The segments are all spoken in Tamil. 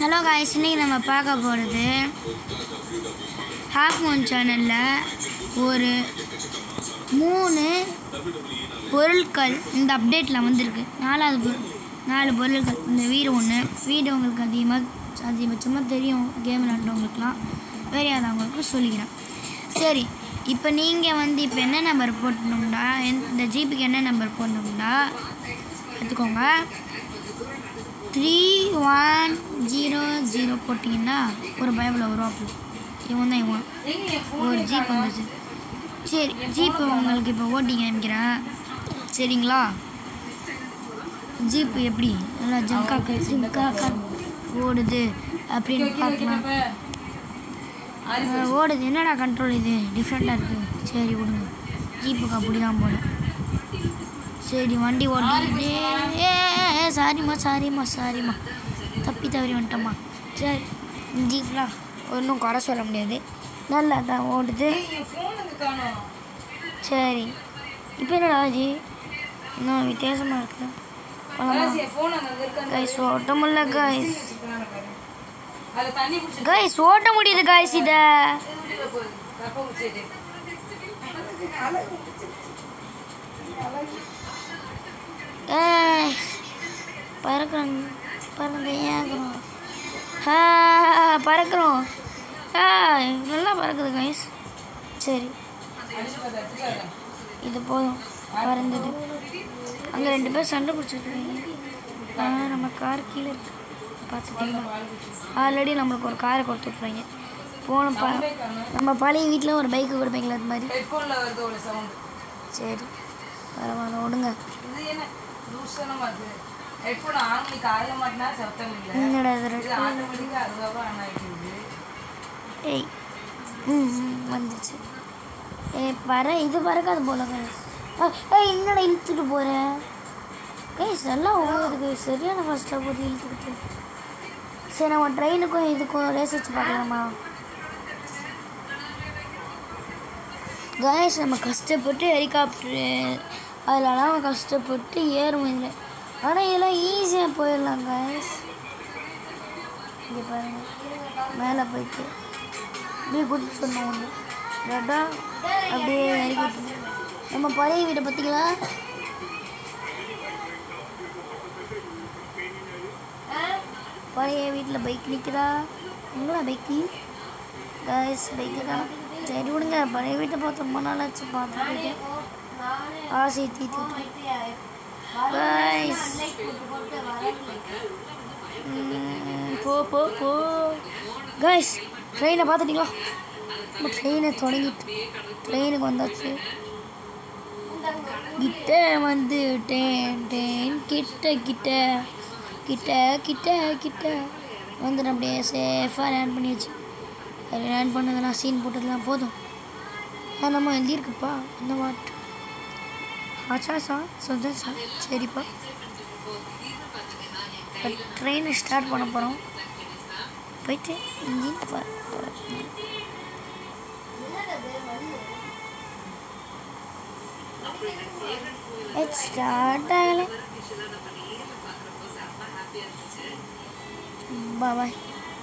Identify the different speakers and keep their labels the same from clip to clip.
Speaker 1: ஹலோ காய்ஸ் இன்னைக்கு நம்ம பார்க்க போகிறது ஹாஃப் மூன் சேனலில் ஒரு மூணு பொருட்கள் இந்த அப்டேட்டில் வந்திருக்கு நாலாவது பொருள் நாலு பொருட்கள் இந்த வீடு ஒன்று வீடு உங்களுக்கு அதிகமாக அதிகபட்சமாக தெரியும் கேம் விளாண்டவங்களுக்குலாம் வேறையாதவங்களுக்கு சொல்லிக்கிறேன் சரி இப்போ நீங்கள் வந்து இப்போ என்ன நம்பர் போட்டணும்னா இந்த ஜிபிக்கு என்ன நம்பர் போடணும்னா எடுத்துக்கோங்க த்ரீ ஒன் ஜீரோ ஜீரோ போட்டிங்கன்னா ஒரு பைபிள் வரும் அப்படி இவன் தான் இவன் ஒரு ஜீப் வந்துச்சு சரி ஜீப்பு உங்களுக்கு இப்போ ஓட்டி காமிக்கிறேன் சரிங்களா ஜீப்பு எப்படி நல்லா ஜங்காக்க ஜிங்காக்கா ஓடுது அப்படின்னு பார்க்கலாம் அஹ் ஓடுது என்னடா கண்ட்ரோல் இது டிஃப்ரெண்ட்டாக இருக்குது சரி விடுங்க ஜீப்புக்கு அப்படி தான் போல சரி வண்டி ஓட்டிக்கிட்டே ஏ ஏ, சாரிம்மா சாரிம்மா சாரிம்மா தப்பி தவறி வந்துட்டம்மா சரி ஜீப்லாம் ஒன்றும் குறை சொல்ல முடியாது நல்லா தான் ஓடுது சரி இப்போ என்னடா ஜி இன்னும் வித்தியாசமாக இருக்கு கைஸ் ஓட்ட முடியல கைஸ் கைஸ் ஓட்ட முடியுது கைஸ் இதை ஏய் பறக்கிறோம் பறந்து ஏங்குறோம் ஆ பறக்கிறோம் ஆ நல்லா பறக்குது கைஸ் சரி இது போதும் பறந்தது அங்கே ரெண்டு பேர் சண்டை பிடிச்சிருக்காங்க ஆ நம்ம கார் கீழே இருக்கு பார்த்துட்டீங்களா ஆல்ரெடி நம்மளுக்கு ஒரு காரை கொடுத்துட்றாங்க போன ப நம்ம பழைய வீட்டில் ஒரு பைக்கு கொடுப்பீங்களா அது மாதிரி
Speaker 2: ஹெட்ஃபோனில் வருது ஒரு சவுண்ட்
Speaker 1: சரி பரவாயில்ல விடுங்க
Speaker 2: இது என்ன லூசனமாக இருக்குது ஹெட்ஃபோன் ஆன் பண்ணி காலையில் மாட்டினா சத்தம் இல்லை
Speaker 1: என்னடா இது
Speaker 2: இது
Speaker 1: ரெண்டு
Speaker 2: ஆட்டோமேட்டிக்காக அதுவாக ஆன் ஆகிட்டு
Speaker 1: ஏய் ம் ம், வந்துச்சு ஏய் பற இது பறக்காது போல கைஸ் ஏய் என்னடா இழுத்துட்டு போகிற கைஸ் எல்லாம் ஓடுது சரியான ஃபஸ்ட்டாக போது இழுத்துக்கிட்டு சரி நம்ம ட்ரெயினுக்கும் இதுக்கும் ரேஸ் வச்சு பார்க்கலாமா கைஸ் நம்ம கஷ்டப்பட்டு ஹெலிகாப்டரு அதிலலாம் கஷ்டப்பட்டு ஏறும் இதில் ஆனால் இதெல்லாம் ஈஸியாக போயிடலாம் கைஸ் இங்கே பாருங்க மேலே போயிட்டு அப்படியே கூட்டிட்டு சொன்னோம் ஒன்று ரெட்டா அப்படியே இறக்கிட்டு நம்ம பழைய வீட்டை பார்த்தீங்களா பழைய வீட்டில் பைக் நிற்கிறா உங்களா பைக்கு கைஸ் பைக்கு தான் சரி விடுங்க பழைய வீட்டை பார்த்து ரொம்ப நாள் ஆச்சு பார்த்து போயிட்டேன் ஆசை தீத்து கைஸ் ம், போ போ போ கைஸ் ட்ரெயினை பார்த்துட்டீங்களா நம்ம ட்ரெயினை தொடங்கிட்டு ட்ரெயினுக்கு வந்தாச்சு கிட்ட வந்து டேன் டேன் கிட்ட கிட்ட கிட்ட கிட்ட கிட்ட வந்து அப்படியே சேஃபாக லேண்ட் பண்ணியாச்சு லேண்ட் பண்ணதெல்லாம் சீன் போட்டதெல்லாம் போதும் ஆ, நம்ம எழுதியிருக்குப்பா இந்த வாட் ஆச்சா சா சொந்தம் சா சரிப்பா ட்ரெயினை ஸ்டார்ட் பண்ண போகிறோம் போயிட்டு இன்ஜின் ஸ்டார்ட் ஆகலை பாய்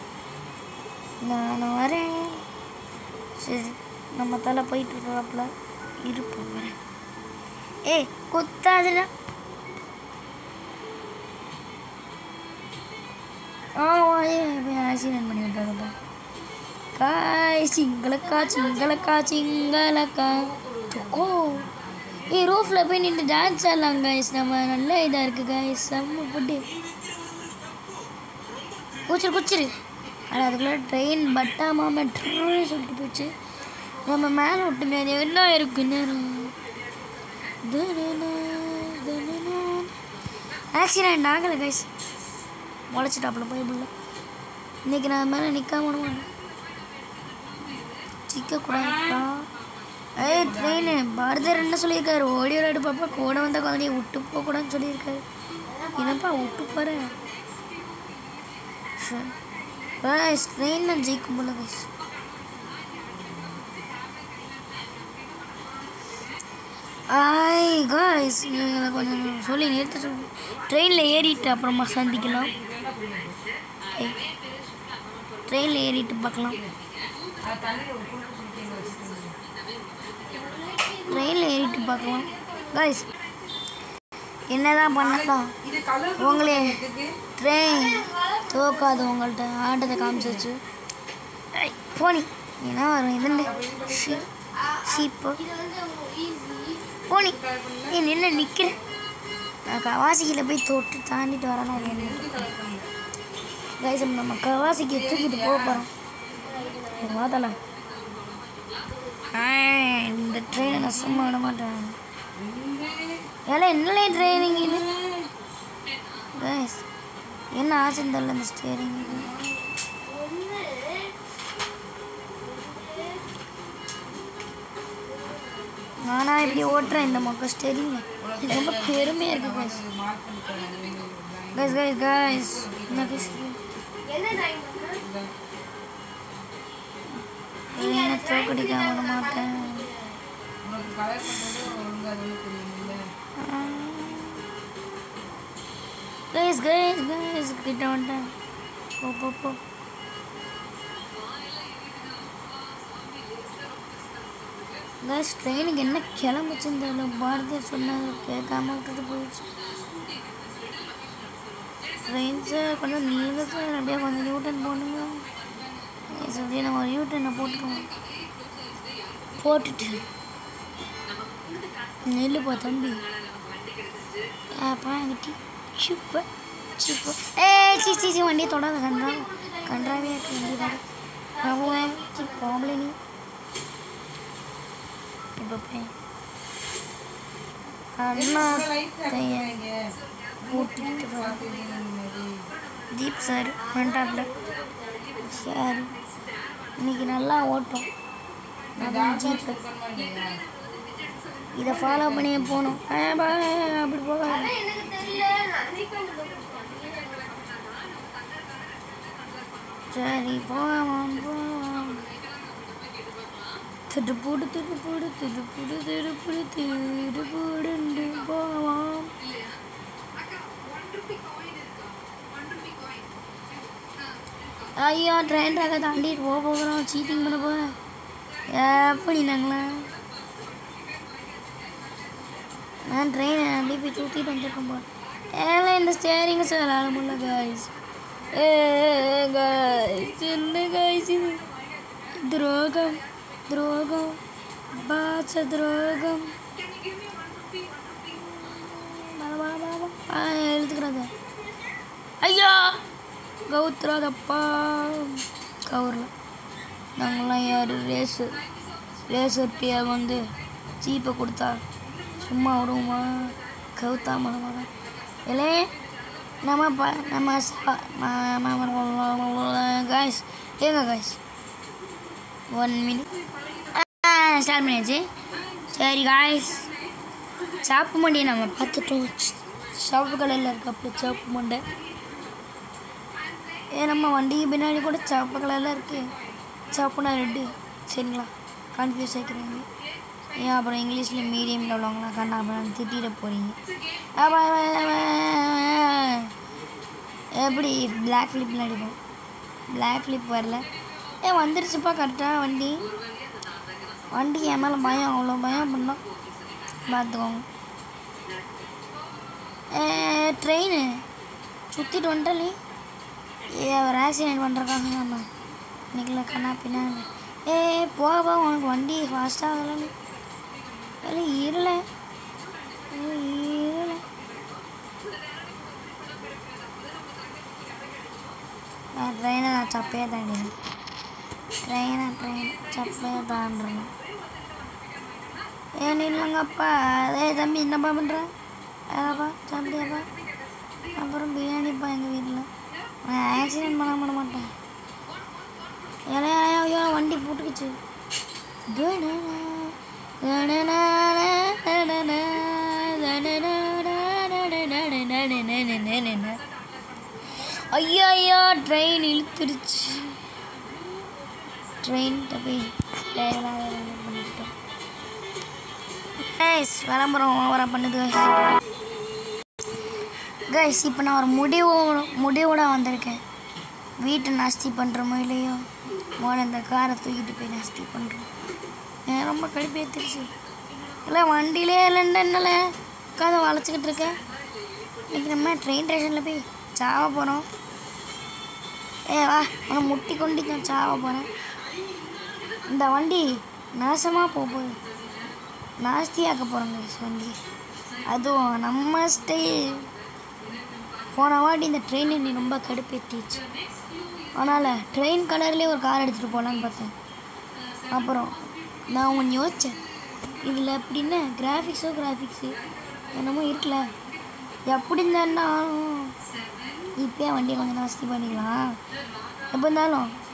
Speaker 1: நான் வரேன் சரி நம்ம தலை போயிட்டு இருக்கிறாப்புல இருப்போம் வரேன் ஏய் குத்தாதுடா ஆ ஆக்சிடென்ட் பண்ணி விட்டாருப்பா காய் சிங்களக்கா சிங்களக்கா சிங்களக்கா சொக்கோ ஏய் ரூஃபில் போய் நின்று டான்ஸ் ஆடலாம் காய்ஸ் நம்ம நல்ல இதாக இருக்குது காய்ஸ் செம்ம ஃபுட்டு கூச்சிரு கூச்சிரு ஆனால் அதுக்குள்ளே ட்ரெயின் பட்டா மாமா ட்ரெயின் சொல்லிட்டு போச்சு நம்ம மேலே விட்டுமே அது என்ன இருக்கு நேரம் ஆக்சிடென்ட் ஆகலை கைஸ் முளைச்சிட்டாப்புல போய் புள்ள இன்னைக்கு நான் மேலே நிற்காம விடுவாங்க சிக்கக்கூடாதுப்பா ஏய் ட்ரெயின் பாரதர் என்ன சொல்லியிருக்காரு ஓடி விளையாடு பாப்பா கூட வந்த குழந்தைய விட்டு போகக்கூடாதுன்னு சொல்லியிருக்காரு என்னப்பா விட்டு போகிறேன் கைஸ் ட்ரெயின் நான் ஜெயிக்கும் போல கைஸ் ஆய் காய்ஸ் நீங்கள் கொஞ்சம் சொல்லி நிறுத்த சொல்லி ட்ரெயினில் ஏறிட்டு அப்புறமா சந்திக்கலாம் ஐ ட்ரெயினில் ஏறிட்டு பார்க்கலாம்
Speaker 2: அது தண்ணியில் ஒரு குழுக்கு குளிக்க இங்கே வச்சுட்டு
Speaker 1: ட்ரெயினில் ஏறிட்டு பார்க்கலாம் கைஸ் என்னதான் பண்ணலாம்
Speaker 2: இது கலர்
Speaker 1: உங்களே
Speaker 2: இருக்கு
Speaker 1: ட்ரெயின் தோக்காது உங்கள்கிட்ட ஆட்டத்தை காமிச்சிச்சு ஏய், போனி என்ன வரும் இதுண்டு சீப்பு போனி ஏ நின்று நிற்கிறேன் நான் கவாசிக்கில் போய் தொட்டு தாண்டிட்டு வரணும் கைஸ் நம்ம கவாசிக்கு தூக்கிட்டு போக போகிறோம் மாத்தலாம் இந்த ட்ரெயினை நான் சும்மா விட மாட்டேன் ஏன்னா என்னலே ட்ரைனிங் இது கைஸ் என்ன ஆச்சுன்னு தெரியல இந்த ஸ்டேரிங் இது நானா இப்படி ஓட்டுறேன் இந்த மக்கள் ஸ்டேரிங் இது ரொம்ப பெருமையாக இருக்கு கைஸ்
Speaker 2: மார்க் பண்ணி
Speaker 1: கைஸ் கைஸ் கைஸ் என்ன கைஸ் என்ன தோக்கடிக்க விட மாட்டேன்
Speaker 2: உனக்கு கலர் பண்ணுறது ஒழுங்காக அது தெரியுமில்ல
Speaker 1: கைஸ் கைஸ் கைஸ் கிட்ட வந்துட்டேன் போ போ போ கைஸ் ட்ரெயினுக்கு என்ன கிளம்புச்சுன்னு தெரியல பாரதியார் சொன்னது கேட்காம விட்டுட்டு போயிடுச்சு ட்ரெயின் சார் கொஞ்சம் நில்லுங்க சார் அப்படியே கொஞ்சம் யூட்டன் போடுங்க சொல்லி நம்ம ஒரு யூட்டனை போட்டுருவோம் போட்டுட்டு நில்லுப்பா தம்பி அப்பா எங்கிட்ட super super A C C C வண்டியை தொடாத கன்றா கன்றாவே இருக்கு வண்டி தொட அவன் சி போகல நீ இப்போ போய் அண்ணா தையன் கூட்டிகிட்டு வா. தீப் சார் வந்துட்டாப்ல சரி இன்னைக்கு நல்லா ஓட்டும் அதான் ஜீப்பு இதை ஃபாலோ பண்ணியே போகணும் ஆ, பா, அப்படி போகாது சரி போகலாம் போகலாம் திருப்புடு திருப்புடு திருப்புடு திருப்புடு திருப்புடுண்டு போவோம் ஐயோ ட்ரெயின் ட்ராக்கை தாண்டிட்டு போக போகிறோம் சீட்டிங் பண்ண போக எப்படி நாங்களா நான் ட்ரெயினை அப்படியே போய் சுற்றிட்டு வந்துருக்கேன் போல ஏன்னா இந்த ஸ்டேரிங் சார் ஆட முடியல காய்ஸ் ஏ காய்ஸ் என்ன காய்ஸ் இது துரோகம் துரோகம் பாச்ச துரோகம் வா, வா, வா, வா. ஆ எழுதுக்கிறது ஐயோ கவுத்துறாதப்பா கவுரில் நாங்களாம் யார் ரேஸு ரேசர் பியா வந்து ஜீப்பை கொடுத்தா சும்மா விடுவோமா கவுத்தா மனம் இல்லே நம்ம ப நம்ம காய்ஸ் ஏங்க காய்ஸ் ஒன் மினிட் ஸ்டார்ட் பண்ணியாச்சு சரி காய்ஸ் சாப்பு மண்டியை நம்ம பார்த்துட்டோம் சிவப்பு கலரில் இருக்க அப்படி சிவப்பு மண்டை ஏ நம்ம வண்டிக்கு பின்னாடி கூட சிவப்பு கலரில் இருக்கு சிவப்புனா ரெட்டு சரிங்களா கன்ஃபியூஸ் ஆகிக்கிறீங்க ஏன் அப்புறம் இங்கிலீஷில் மீடியமில் உள்ளவங்களாம் கண்ணா அப்படின்னு திட்டிட போகிறீங்க அப்ப, எப்படி பிளாக் ஃப்ளிப்பில் அடிப்போம் பிளாக் ஃப்ளிப் வரல ஏ வந்துருச்சுப்பா கரெக்டாக வண்டி வண்டி என் மேலே பயம் அவ்வளோ பயம் பண்ணோம் பார்த்துக்கோங்க ட்ரெயின் சுற்றிட்டு வந்துட்டலே ஏ ஒரு ஆக்சிடென்ட் பண்ணுறக்காக நம்ம இன்னைக்குல கண்ணா பின்னாடி ஏ போக போக உனக்கு வண்டி ஃபாஸ்ட்டாக ஆகலன்னு இல்லை இருள இருள நான் ட்ரெயினை நான் சப்பையாக தாண்டினேன் ட்ரெயினை ட்ரெயின் சப்பையாக தாண்டுறேன் ஏன் இல்லைங்கப்பா அதே தம்பி என்னப்பா பண்ணுற ஏதாப்பா சாப்பிட்டியாப்பா அப்புறம் பிரியாணிப்பா எங்கள் வீட்டில் நான் ஆக்சிடென்ட் பண்ண பண்ண மாட்டேன் இலையா ஐயோ வண்டி போட்டுக்குச்சு ஐயோ ஐயோ ட்ரெயின் இழுத்துருச்சு ட்ரெயின்கிட்ட போய் வேலை வேலை பண்ணிட்டோம் கைஸ் விளம்பரம் ஓவராக பண்ணுது கைஸ் இப்போ நான் ஒரு முடிவு முடிவோட வந்திருக்கேன் வீட்டை நாஸ்தி பண்ணுறோமோ இல்லையோ மோன இந்த காரை தூக்கிட்டு போய் நாஸ்தி பண்ணுறோம் எனக்கு ரொம்ப கடுப்பேற்றுருச்சு இல்லை வண்டியிலே இல்லைன்னா என்னால உட்காந்து வளைச்சிக்கிட்டு இருக்கேன் இன்னைக்கு நம்ம ட்ரெயின் ஸ்டேஷனில் போய் சாவ போகிறோம் ஏ வா உன்னை முட்டி கொண்டு நான் சாவ போகிறேன் இந்த வண்டி நாசமாக போக போகுது நாஸ்தியாக்க போகிறோங்க வண்டி அதுவும் நம்ம ஸ்டைல் போன வாட்டி இந்த ட்ரெயின் என்னை ரொம்ப கடுப்பேற்றிச்சு அதனால் ட்ரெயின் கலர்லேயே ஒரு கார் எடுத்துகிட்டு போகலான்னு பார்த்தேன் அப்புறம் நான் ஒன்று யோசித்தேன் இதில் எப்படின்னா கிராஃபிக்ஸோ கிராஃபிக்ஸு என்னமோ இருக்குல்ல எப்படி இருந்தாலும் இப்போயே வண்டியை கொஞ்சம் நாஸ்தி பண்ணிக்கலாம் எப்போ இருந்தாலும்